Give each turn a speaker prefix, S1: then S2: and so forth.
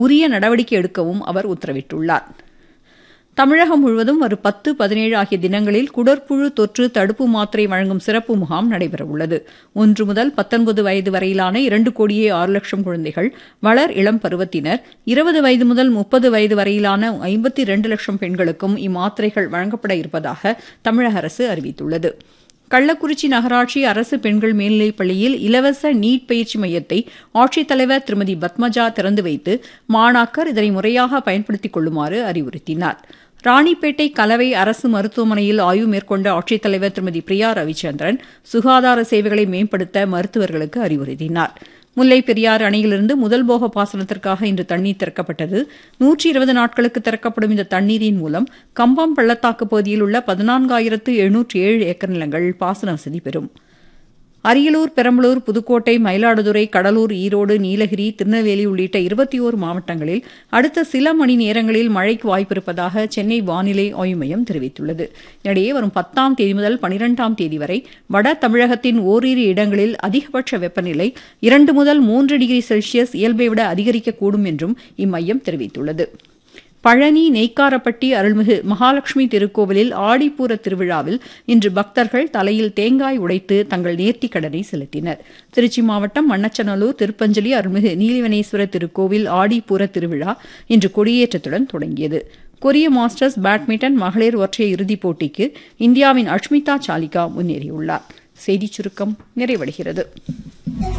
S1: உரிய நடவடிக்கை எடுக்கவும் அவர் உத்தரவிட்டுள்ளார் தமிழகம் முழுவதும் வரும் பத்து பதினேழு ஆகிய தினங்களில் குடற்புழு தொற்று தடுப்பு மாத்திரை வழங்கும் சிறப்பு முகாம் நடைபெறவுள்ளது ஒன்று முதல் பத்தொன்பது வயது வரையிலான இரண்டு கோடியே ஆறு லட்சம் குழந்தைகள் வளர் இளம் பருவத்தினர் இருபது வயது முதல் முப்பது வயது வரையிலான ஐம்பத்தி இரண்டு லட்சம் பெண்களுக்கும் இம்மாத்திரைகள் வழங்கப்பட இருப்பதாக தமிழக அரசு அறிவித்துள்ளது கள்ளக்குறிச்சி நகராட்சி அரசு பெண்கள் மேல்நிலைப் பள்ளியில் இலவச நீட் பயிற்சி மையத்தை ஆட்சித்தலைவர் திருமதி பத்மஜா திறந்து வைத்து மாணாக்கர் இதனை முறையாக பயன்படுத்திக் கொள்ளுமாறு அறிவுறுத்தினார் ராணிப்பேட்டை கலவை அரசு மருத்துவமனையில் ஆய்வு மேற்கொண்ட ஆட்சித்தலைவர் திருமதி பிரியா ரவிச்சந்திரன் சுகாதார சேவைகளை மேம்படுத்த மருத்துவர்களுக்கு அறிவுறுத்தினார் முல்லை பெரியாறு அணையிலிருந்து முதல் போக பாசனத்திற்காக இன்று தண்ணீர் திறக்கப்பட்டது நூற்றி இருபது நாட்களுக்கு திறக்கப்படும் இந்த தண்ணீரின் மூலம் கம்பம் பள்ளத்தாக்கு பகுதியில் உள்ள பதினான்காயிரத்து எழுநூற்றி ஏழு ஏக்கர் நிலங்கள் பாசன வசதி பெறும் அரியலூர் பெரம்பலூர் புதுக்கோட்டை மயிலாடுதுறை கடலூர் ஈரோடு நீலகிரி திருநெல்வேலி உள்ளிட்ட இருபத்தி ஓரு மாவட்டங்களில் அடுத்த சில மணி நேரங்களில் மழைக்கு வாய்ப்பிருப்பதாக சென்னை வானிலை ஆய்வு மையம் தெரிவித்துள்ளது இதனிடையே வரும் பத்தாம் தேதி முதல் பனிரெண்டாம் தேதி வரை வட தமிழகத்தின் ஓரிரு இடங்களில் அதிகபட்ச வெப்பநிலை இரண்டு முதல் மூன்று டிகிரி செல்சியஸ் இயல்பை விட அதிகரிக்கக்கூடும் என்றும் இம்மையம் தெரிவித்துள்ளது பழனி நெய்க்காரப்பட்டி அருள்மிகு மகாலட்சுமி திருக்கோவிலில் ஆடிப்பூர திருவிழாவில் இன்று பக்தர்கள் தலையில் தேங்காய் உடைத்து தங்கள் நேர்த்திக் கடனை செலுத்தினர் திருச்சி மாவட்டம் மண்ணச்சநல்லூர் திருப்பஞ்சலி அருள்மிகு நீலிவனேஸ்வரர் திருக்கோவில் ஆடிப்பூர திருவிழா இன்று கொடியேற்றத்துடன் தொடங்கியது கொரிய மாஸ்டர்ஸ் பேட்மிண்டன் மகளிர் ஒற்றையர் இறுதிப் போட்டிக்கு இந்தியாவின் அஷ்மிதா சாலிகா முன்னேறியுள்ளார் செய்திச் சுருக்கம் நிறைவடைகிறது